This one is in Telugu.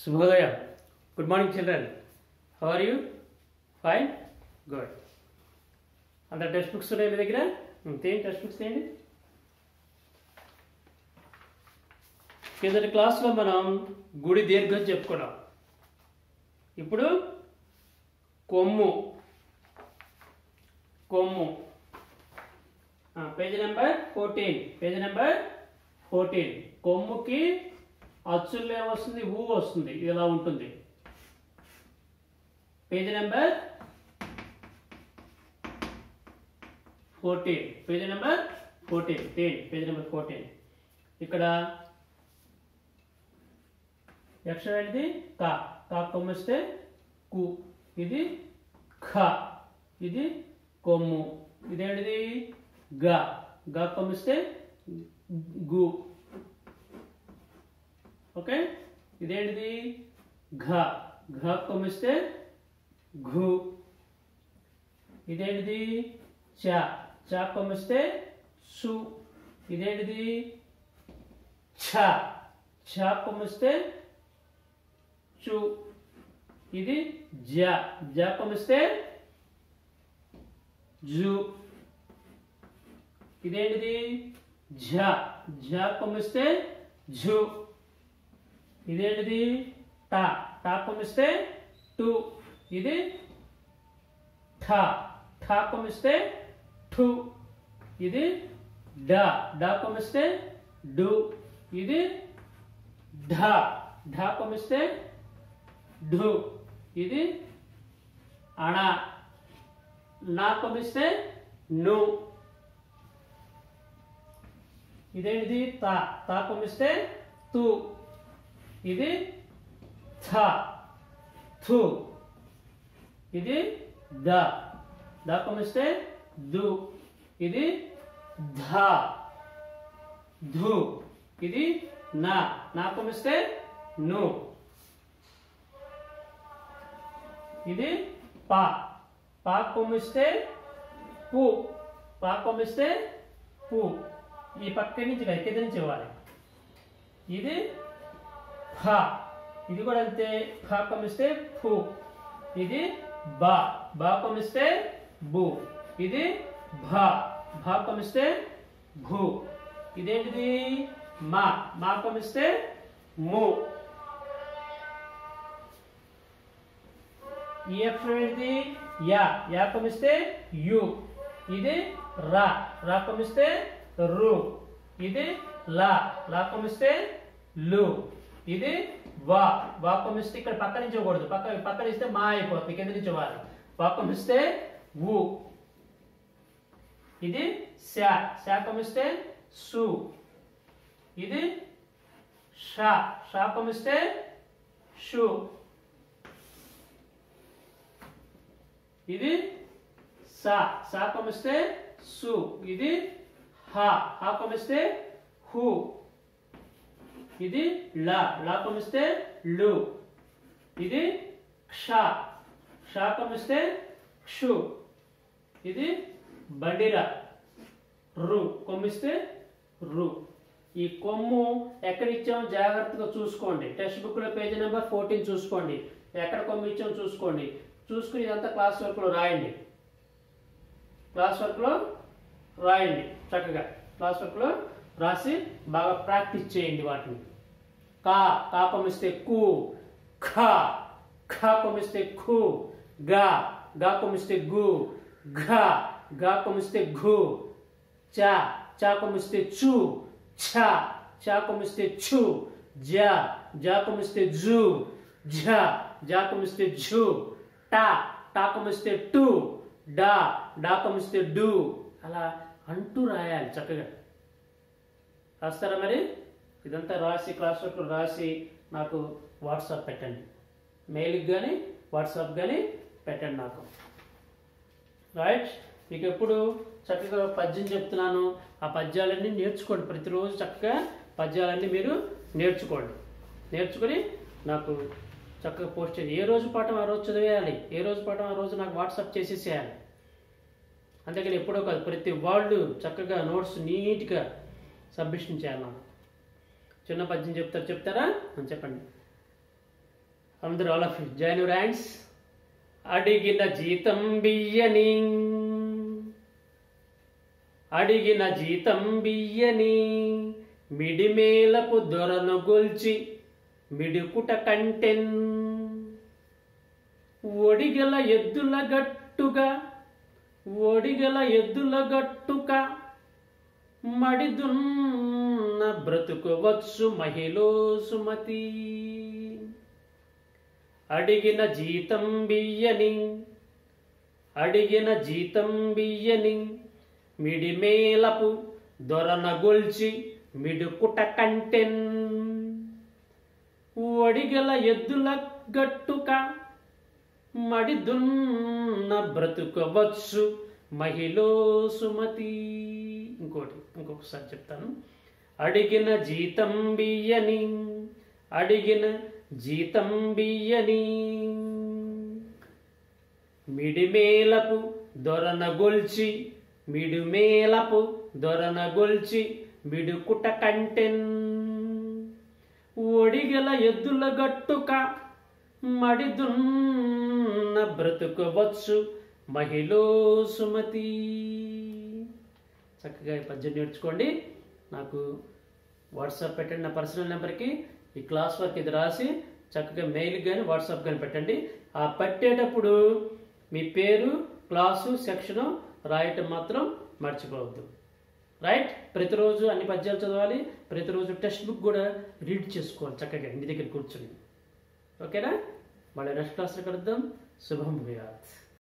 శుభోదయం good morning children how are you fine good అంత టెక్స్ట్ బుక్స్ ఉన్నాయి మీ దగ్గర తేండి టెక్స్ట్ బుక్స్ తేండి కిందటి క్లాస్లో మనం గుడి దీర్ఘం చెప్పుకున్నాం ఇప్పుడు కొమ్ము కొమ్ము page number fourteen page number fourteen కొమ్ముకి అచ్చుల్లో ఏమొస్తుంది ఊ వస్తుంది ఇది ఇలా ఉంటుంది page number fourteen page number fourteen తేండి పేజ్ నెంబర్ ఫోర్టీన్ ఇక్కడ అక్షరం ఏంటిది కా కా కొమ్మిస్తే కు ఇది ఖ ఇది కొమ్ము ఇదేంటిది గ గ కొమ్మిస్తే గు ఓకే ఇదేంటిది ఘ ఘ కొమ్మిస్తే ఘు ఇదేంటిది చ చ కొమ్మిస్తే సు ఇదేంటిది ఛ ఛ కొమ్మిస్తే చు ఇది జ జ కొమ్మిస్తే జు ఇదేంటిది ఝ ఝ కొమ్మిస్తే ఝు ఇదేంటిది టా టా కొమ్మిస్తే టు ఇది ఠ ఠ కొమ్మిస్తే ఠు ఇది డ డ కొమ్మిస్తే డు ఇది ఢ ఢ కొమ్మిస్తే ఢు ఇది అణ నా కొమ్మిస్తే ను ఇదేంటిది తా తా కొమ్మిస్తే తు ఇది థ థు ఇది ద ద కొమ్మిస్తే దు ఇది ధ ధు ఇది నా నా కొమ్మిస్తే ను ఇది పా పా కొమ్మిస్తే పు పా కొమ్మిస్తే పు ఈ పక్క నుంచి కాదు, కింద నుంచి ఇవ్వాలి ఇది ఫ ఇది కూడా అంతే ఫ కొమ్మిస్తే ఫు ఇది బా బా కొమ్మిస్తే బు ఇది భ భ కొమ్మిస్తే భూ ఇదేంటిది మా మా కొమ్మిస్తే ము ఈ అక్షరం ఏంటిది యా యా కొమిస్తే యు ఇది రా రా కొమిస్తే రు ఇది లా లా కొమిస్తే లు ఇది వా వా కొమిస్తే ఇక్కడ పక్క నుంచి ఇవ్వకూడదు పక్క పక్కన ఇస్తే మా అయిపోతుంది కింద నుంచి ఇవ్వాలి వా కొమిస్తే వు ఇది శా శా కొమిస్తే సు ఇది షా షా కొమిస్తే షు ఇది సా సా కొమిస్తే సు ఇది హా హా కొమిస్తే హు ఇది లా లా కొమిస్తే లు ఇది క్ష క్ష కొమిస్తే క్షు ఇది బండిర రు కొమ్మిస్తే రు ఈ కొమ్ము ఎక్కడ ఇచ్చామో జాగ్రత్తగా చూసుకోండి టెక్స్ట్ బుక్ లో పేజీ నెంబర్ ఫోర్టీన్ చూసుకోండి ఎక్కడ కొమ్ము ఇచ్చామో చూసుకోండి చూసుకుని ఇదంతా క్లాస్ వర్క్లో రాయండి క్లాస్ వర్క్లో రాయండి చక్కగా క్లాస్ వర్క్లో రాసి బాగా ప్రాక్టీస్ చేయండి వాటిని కా కా కొమిస్తే కు ఖ ఖ కొమిస్తే ఖు గా గా కొమిస్తే గు ఘ గా కొమిస్తే ఘు చ చా కొమిస్తే చు ఛ చా కొమిస్తే ఛు జ జా కొమిస్తే జు ఝ జా కొమిస్తే ఝు టా టా కొమిస్తే టు డా డా కొమిస్తే డు అలా అంటూ రాయాలి చక్కగా రాస్తారా మరి ఇదంతా రాసి క్లాస్ వర్క్లో రాసి నాకు వాట్సాప్ పెట్టండి మెయిల్కి కానీ వాట్సాప్ కానీ పెట్టండి నాకు రైట్ మీకు ఎప్పుడు చక్కగా పద్యం చెప్తున్నాను ఆ పద్యాలన్నీ నేర్చుకోండి ప్రతిరోజు చక్కగా పద్యాలన్నీ మీరు నేర్చుకోండి నేర్చుకొని నాకు చక్కగా పోస్ట్ చేయండి ఏ రోజు పాఠం ఆ రోజు చదివేయాలి ఏ రోజు పాఠం ఆ రోజు నాకు వాట్సాప్ చేసేసేయాలి అందుకని ఎప్పుడో కాదు ప్రతి వాళ్ళు చక్కగా నోట్స్ నీట్గా సబ్మిషన్ చేయాలి నాకు చిన్న పద్యం చెప్తారు చెప్తారా అని చెప్పండి అందరూ all of join your hands అడిగిన జీతం బియ్యని అడిగిన జీతం బియ్యని మిడిమేలపు దొరను గొల్చి మిడుకుట కంటెన్ ఒడిగల ఎద్దుల గట్టుగా ఒడిగల ఎద్దుల గట్టుక మడిదున్న బ్రతుకువచ్చు మహిళో సుమతి అడిగిన జీతం బియ్యని అడిగిన జీతం బియ్యని మిడిమేలపు దొరనగొల్చి మిడుకుట కంటెన్ ఒడిగల ఎద్దుల గట్టుక మడిదున్న బ్రతుకవచ్చు మహిళో సుమతి ఇంకోటి ఇంకొకసారి చెప్తాను అడిగిన జీతం బియ్యని అడిగిన జీతం బియ్యని మిడిమేలపు దొరనగొల్చి మిడిమేలపు దొరనగొల్చి మిడుకుట కంటెన్ ఒడిగల ఎద్దుల గట్టుక మడిదున్న బ్రతుకవచ్చు మహిళో సుమతి చక్కగా ఈ పద్యం నేర్చుకోండి నాకు వాట్సాప్ పెట్టండి నా పర్సనల్ నెంబర్కి ఈ క్లాస్ వర్క్ ఇది రాసి చక్కగా మెయిల్ కానీ వాట్సాప్ కానీ పెట్టండి ఆ పెట్టేటప్పుడు మీ పేరు క్లాసు సెక్షను రాయటం మాత్రం మర్చిపోవద్దు రైట్ ప్రతిరోజు అన్ని పద్యాలు చదవాలి ప్రతిరోజు టెక్స్ట్ బుక్ కూడా రీడ్ చేసుకోవాలి చక్కగా ఇంటి దగ్గర కూర్చొని ఓకేనా మళ్ళీ నెక్స్ట్ క్లాస్లో కలుద్దాం శుభం భూయాత్